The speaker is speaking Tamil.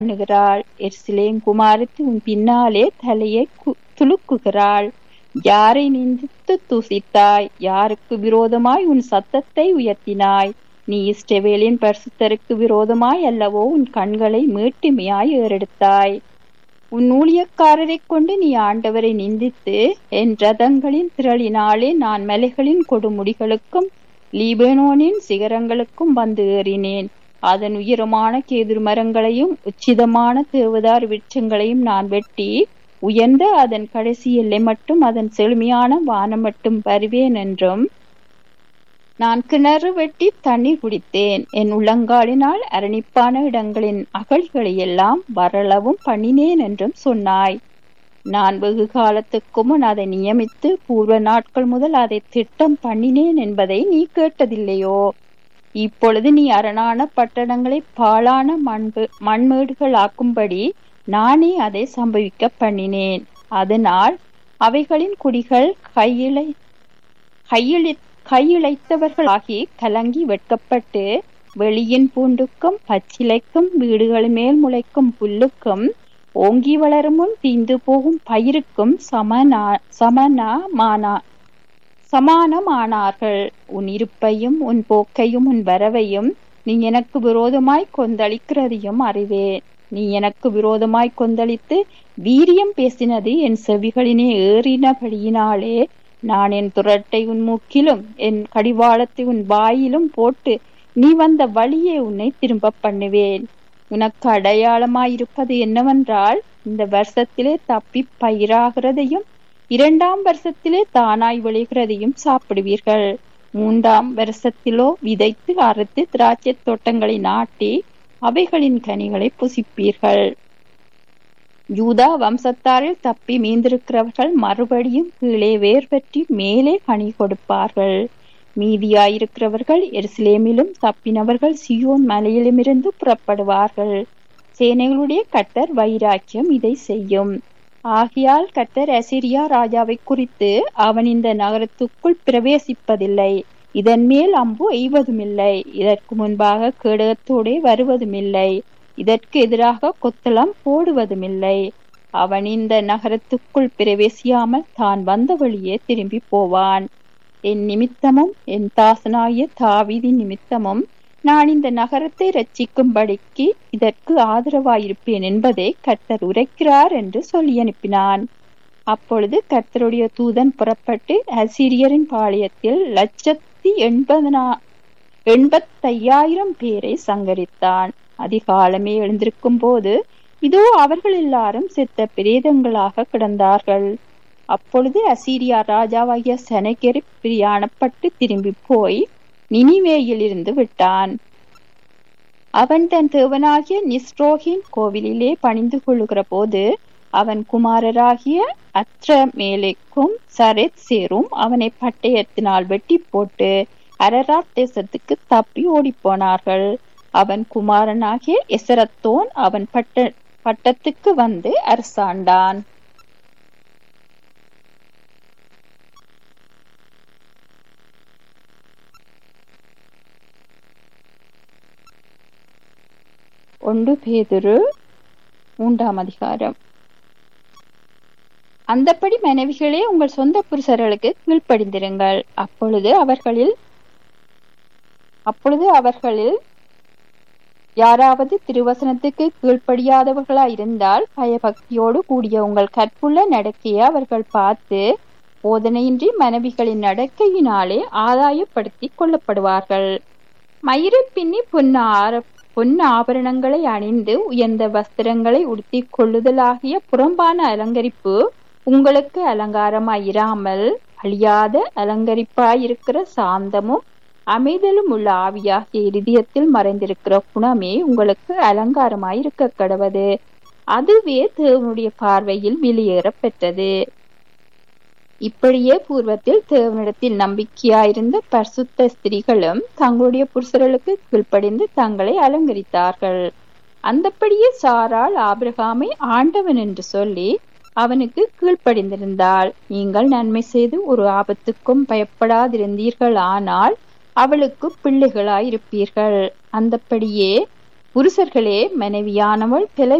பண்ணுகிறாள் எருசலேம் குமாரத்தி உன் பின்னாலே தலையை கு- துலுக்குகிறாள் யாரை நிந்தித்து தூசித்தாய் யாருக்கு விரோதமாய் உன் சத்தத்தை உயர்த்தினாய் நீ இஸ்ரவேலின் பரிசுத்தருக்கு விரோதமாய் அல்லவோ உன் கண்களை மீட்டுமையாய் ஏறெடுத்தாய் உன் ஊழியக்காரரைக் கொண்டு நீ ஆண்டவரை நிந்தித்து என் ரதங்களின் திரளினாலே நான் மலைகளின் கொடுமுடிகளுக்கும் லீபனோனின் சிகரங்களுக்கும் வந்து ஏறினேன் அதன் உயரமான கேதுரு மரங்களையும் உச்சிதமான தேவதார் விருட்சங்களையும் நான் வெட்டி உயர்ந்த அதன் கடைசி எல்லை மட்டும் அதன் செழுமையான வானம் மட்டும் வருவேன் என்றும் நான் கிணறு வெட்டி தண்ணீர் குடித்தேன் என் உள்ளங்காலினால் அரணிப்பான இடங்களின் அகழிகளை எல்லாம் வரளவும் பண்ணினேன் என்றும் சொன்னாய் நான் வெகு காலத்துக்கு முன் அதை நியமித்து பூர்வ நாட்கள் முதல் அதை திட்டம் பண்ணினேன் என்பதை நீ கேட்டதில்லையோ இப்பொழுது நீ அரணான பட்டணங்களை பாழான மண்பு மண்மேடுகள் ஆக்கும்படி நானே அதை சம்பவிக்க பண்ணினேன் அதனால் அவைகளின் குடிகள் கையிலை கையிழி கையிழைத்தவர்களாகி கலங்கி வெட்கப்பட்டு வெளியின் பூண்டுக்கும் பச்சிலைக்கும் வீடுகள் மேல் முளைக்கும் புல்லுக்கும் ஓங்கி வளரும் முன் தீந்து போகும் பயிருக்கும் சமனா சமனமானா சமானமானார்கள் உன் இருப்பையும் உன் போக்கையும் உன் வரவையும் நீ எனக்கு விரோதமாய் கொந்தளிக்கிறதையும் அறிவேன் நீ எனக்கு விரோதமாய் கொந்தளித்து வீரியம் பேசினது என் செவிகளினே ஏறினபடியினாலே நான் என் துரட்டை உன் மூக்கிலும் என் கடிவாளத்தை உன் வாயிலும் போட்டு நீ வந்த வழியே உன்னை திரும்ப பண்ணுவேன் உனக்கு அடையாளமாயிருப்பது என்னவென்றால் இந்த வருஷத்திலே தப்பி பயிராகிறதையும் இரண்டாம் வருஷத்திலே தானாய் விளைகிறதையும் சாப்பிடுவீர்கள் மூன்றாம் வருஷத்திலோ விதைத்து அறுத்து திராட்சை தோட்டங்களை நாட்டி அவைகளின் கனிகளை புசிப்பீர்கள் யூதா வம்சத்தாரில் தப்பி மீந்திருக்கிறவர்கள் மறுபடியும் கீழே வேர் பற்றி மேலே கனி கொடுப்பார்கள் மீதியாயிருக்கிறவர்கள் எருசலேமிலும் தப்பினவர்கள் சியோன் மலையிலுமிருந்து புறப்படுவார்கள் சேனைகளுடைய கர்த்தர் வைராக்கியம் இதை செய்யும் ஆகையால் கர்த்தர் அசிரியா ராஜாவை குறித்து அவன் இந்த நகரத்துக்குள் பிரவேசிப்பதில்லை இதன் மேல் அம்பு எய்வதுமில்லை இதற்கு முன்பாக கேடகத்தோடே வருவதுமில்லை இதற்கு எதிராக கொத்தளம் போடுவதுமில்லை அவன் இந்த நகரத்துக்குள் பிரவேசியாமல் தான் வந்த வழியே திரும்பி போவான் என் நிமித்தமும் என் தாசனாகிய தாவீதின் நிமித்தமும் நான் இந்த நகரத்தை ரட்சிக்கும்படிக்கு இதற்கு ஆதரவாயிருப்பேன் என்பதை கர்த்தர் உரைக்கிறார் என்று சொல்லி அனுப்பினான் அப்பொழுது கர்த்தருடைய தூதன் புறப்பட்டு அசிரியரின் பாளையத்தில் லட்சத்தி எண்பதனா எண்பத்தையாயிரம் பேரை சங்கரித்தான் அதிகாலமே எழுந்திருக்கும் போது இதோ அவர்கள் எல்லாரும் செத்த பிரேதங்களாக கிடந்தார்கள் அப்பொழுது அசீரியா ராஜாவாகிய செனகெரி பிரியாணப்பட்டு திரும்பி போய் நினிவேயில் இருந்து விட்டான் அவன் தன் தேவனாகிய நிஸ்ரோகின் கோவிலிலே பணிந்து கொள்ளுகிற போது அவன் குமாரராகிய அத்ரமேலேக்கும் சரத் சேரும் அவனை பட்டயத்தினால் வெட்டி போட்டு அரராத் தேசத்துக்கு தப்பி ஓடிப்போனார்கள் அவன் குமாரனாகிய எசரத்தோன் அவன் பட்ட பட்டத்துக்கு வந்து அரசாண்டான் ஒன்று பேதுரு மூன்றாம் அதிகாரம் அந்தப்படி மனைவிகளே உங்கள் சொந்த புருஷர்களுக்கு கீழ்ப்படிந்திருங்கள் அப்பொழுது அவர்களில் அப்பொழுது அவர்களில் யாராவது திருவசனத்துக்கு கீழ்ப்படியாதவர்களா இருந்தால் பயபக்தியோடு கூடிய உங்கள் கற்புள்ள நடக்கையை அவர்கள் பார்த்து போதனையின்றி மனைவிகளின் நடக்கையினாலே ஆதாயப்படுத்தி கொள்ளப்படுவார்கள் மயிரை பின்னி பொன்னார பொன் ஆபரணங்களை அணிந்து உயர்ந்த வஸ்திரங்களை உடுத்திக் கொள்ளுதலாகிய புறம்பான அலங்கரிப்பு உங்களுக்கு அலங்காரமாயிராமல் அழியாத அலங்கரிப்பாயிருக்கிற சாந்தமும் அமைதலும் உள்ள ஆவியாகிய இருதயத்தில் மறைந்திருக்கிற குணமே உங்களுக்கு அலங்காரமாயிருக்க கடவது அதுவே தேவனுடைய பார்வையில் வெளியேற பெற்றது இப்படியே பூர்வத்தில் தேவனிடத்தில் நம்பிக்கையாயிருந்த பரிசுத்த ஸ்திரீகளும் தங்களுடைய புருஷர்களுக்கு கீழ்ப்படிந்து தங்களை அலங்கரித்தார்கள் அந்தப்படியே சாராள் ஆபிரகாமை ஆண்டவன் என்று சொல்லி அவனுக்கு கீழ்ப்படிந்திருந்தாள் நீங்கள் நன்மை செய்து ஒரு ஆபத்துக்கும் பயப்படாதிருந்தீர்கள் ஆனால் அவளுக்கு பிள்ளைகளாயிருப்பீர்கள் அந்தப்படியே புருஷர்களே மனைவியானவள்